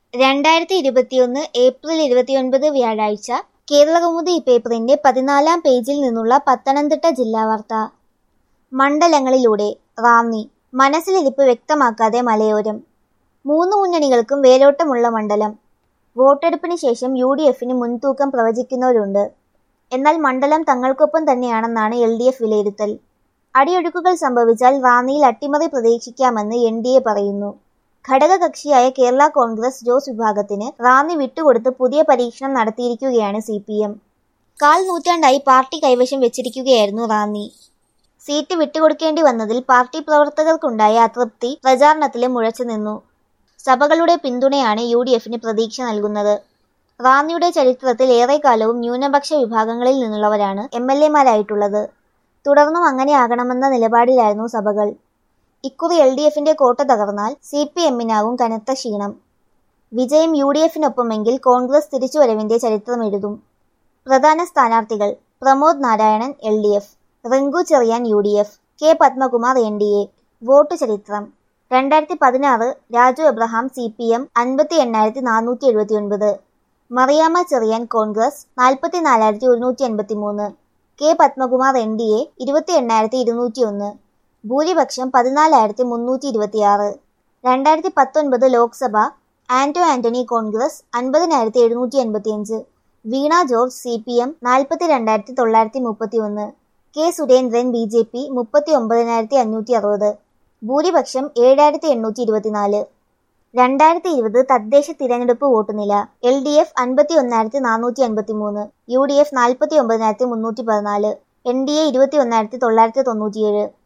രണ്ടായിരത്തി ഇരുപത്തിയൊന്ന് ഏപ്രിൽ ഇരുപത്തിയൊൻപത് വ്യാഴാഴ്ച കേരളകൗമുദി പേപ്പറിന്റെ പതിനാലാം പേജിൽ നിന്നുള്ള പത്തനംതിട്ട ജില്ലാ വാർത്ത മണ്ഡലങ്ങളിലൂടെ റാന്നി മനസ്സിലിരിപ്പ് വ്യക്തമാക്കാതെ മലയോരം മൂന്ന് മുന്നണികൾക്കും വേരോട്ടമുള്ള മണ്ഡലം വോട്ടെടുപ്പിന് ശേഷം യു ഡി എഫിന് മുൻതൂക്കം പ്രവചിക്കുന്നവരുണ്ട് എന്നാൽ മണ്ഡലം തങ്ങൾക്കൊപ്പം തന്നെയാണെന്നാണ് എൽ ഡി എഫ് വിലയിരുത്തൽ അടിയൊഴുക്കുകൾ സംഭവിച്ചാൽ റാന്നിയിൽ അട്ടിമറി പ്രതീക്ഷിക്കാമെന്ന് എൻ ഡി എ പറയുന്നു ഘടകകക്ഷിയായ കേരള കോൺഗ്രസ് ജോസ് വിഭാഗത്തിന് റാന്നി വിട്ടുകൊടുത്ത് പുതിയ പരീക്ഷണം നടത്തിയിരിക്കുകയാണ് സി പി എം കാൽ നൂറ്റാണ്ടായി പാർട്ടി കൈവശം വെച്ചിരിക്കുകയായിരുന്നു റാന്നി സീറ്റ് വിട്ടുകൊടുക്കേണ്ടി വന്നതിൽ പാർട്ടി പ്രവർത്തകർക്കുണ്ടായ അതൃപ്തി പ്രചാരണത്തിലും മുഴച്ചു നിന്നു സഭകളുടെ പിന്തുണയാണ് യു ഡി എഫിന് പ്രതീക്ഷ നൽകുന്നത് റാന്നിയുടെ ചരിത്രത്തിൽ ഏറെക്കാലവും ന്യൂനപക്ഷ വിഭാഗങ്ങളിൽ നിന്നുള്ളവരാണ് എം എൽ എമാരായിട്ടുള്ളത് തുടർന്നും അങ്ങനെയാകണമെന്ന നിലപാടിലായിരുന്നു സഭകൾ ഇക്കുറി എൽ ഡി എഫിന്റെ കോട്ട തകർന്നാൽ സി പി എമ്മിനാകും കനത്ത ക്ഷീണം വിജയം യു ഡി എഫിനൊപ്പമെങ്കിൽ കോൺഗ്രസ് തിരിച്ചുവരവിന്റെ ചരിത്രം എഴുതും പ്രധാന സ്ഥാനാർത്ഥികൾ Pramod Narayanan L D F Rinku Cherian U D F K Padmakumar N D A vote ചരിത്രം രണ്ടായിരത്തി പതിനാറ് Raju Abraham C P M അൻപത്തി എണ്ണായിരത്തി നാനൂറ്റി എഴുപത്തി ഒൻപത് മറിയാമ്മ ചെറിയാൻ കോൺഗ്രസ് നാൽപ്പത്തി നാലായിരത്തി ഒരുന്നൂറ്റി എൺപത്തി മൂന്ന് K Padmakumar N D A ഇരുപത്തി എണ്ണായിരത്തി ഇരുന്നൂറ്റി ഒന്ന് ഭൂരിപക്ഷം പതിനാലായിരത്തി മുന്നൂറ്റി ഇരുപത്തിയാറ് രണ്ടായിരത്തി പത്തൊൻപത് ലോക്സഭ ആന്റോ ആന്റണി കോൺഗ്രസ് അൻപതിനായിരത്തി എഴുന്നൂറ്റി എൺപത്തിയഞ്ച് Veena George C P M നാൽപ്പത്തി രണ്ടായിരത്തി തൊള്ളായിരത്തി മുപ്പത്തി ഒന്ന് K Surendran B J P മുപ്പത്തി ഒമ്പതിനായിരത്തി അഞ്ഞൂറ്റി അറുപത് ഭൂരിപക്ഷം ഏഴായിരത്തി എണ്ണൂറ്റി ഇരുപത്തിനാല് രണ്ടായിരത്തി ഇരുപത് തദ്ദേശ തിരഞ്ഞെടുപ്പ് വോട്ടുനില എൽ ഡി എഫ് അൻപത്തി ഒന്നായിരത്തി നാനൂറ്റി അൻപത്തി മൂന്ന് യു ഡി എഫ് നാൽപ്പത്തി ഒമ്പതിനായിരത്തി മുന്നൂറ്റി പതിനാല് എൻ ഡി എ ഇരുപത്തി ഒന്നായിരത്തി തൊള്ളായിരത്തി തൊണ്ണൂറ്റിയേഴ്